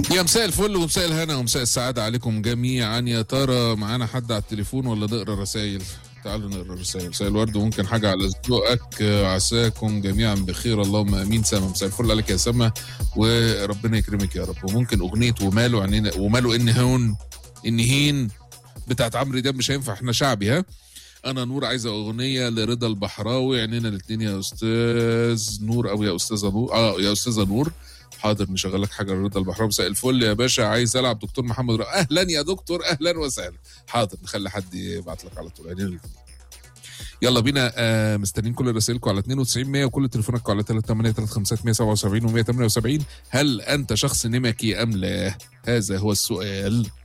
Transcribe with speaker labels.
Speaker 1: يا مساء الفل ومساء الهنا ومساء السعادة عليكم جميعا يا ترى معانا حد على التليفون ولا نقرا رسائل تعالوا نقرا رسائل مساء الورد وممكن حاجة على ذوقك عساكم جميعا بخير اللهم امين سما مساء الفل عليك يا سما وربنا يكرمك يا رب وممكن اغنية وماله عنينا وماله ان هون ان هين بتاعت عمرو دياب مش هينفع احنا شعبي ها انا نور عايزه اغنيه لرضا البحراوي عينينا الاثنين يا استاذ نور او يا استاذه نور اه يا استاذه نور حاضر نشغل لك حاجه لرضا البحراوي مساء الفل يا باشا عايز العب دكتور محمد رأ... اهلا يا دكتور اهلا وسهلا حاضر نخلي حد يبعت لك على طول عينينا الاثنين يلا بينا آه مستنيين كل رسائلكم على 92 100 وكل تليفوناتكم على 38 35 177 و 178 هل انت شخص نمكي ام لا؟ هذا هو السؤال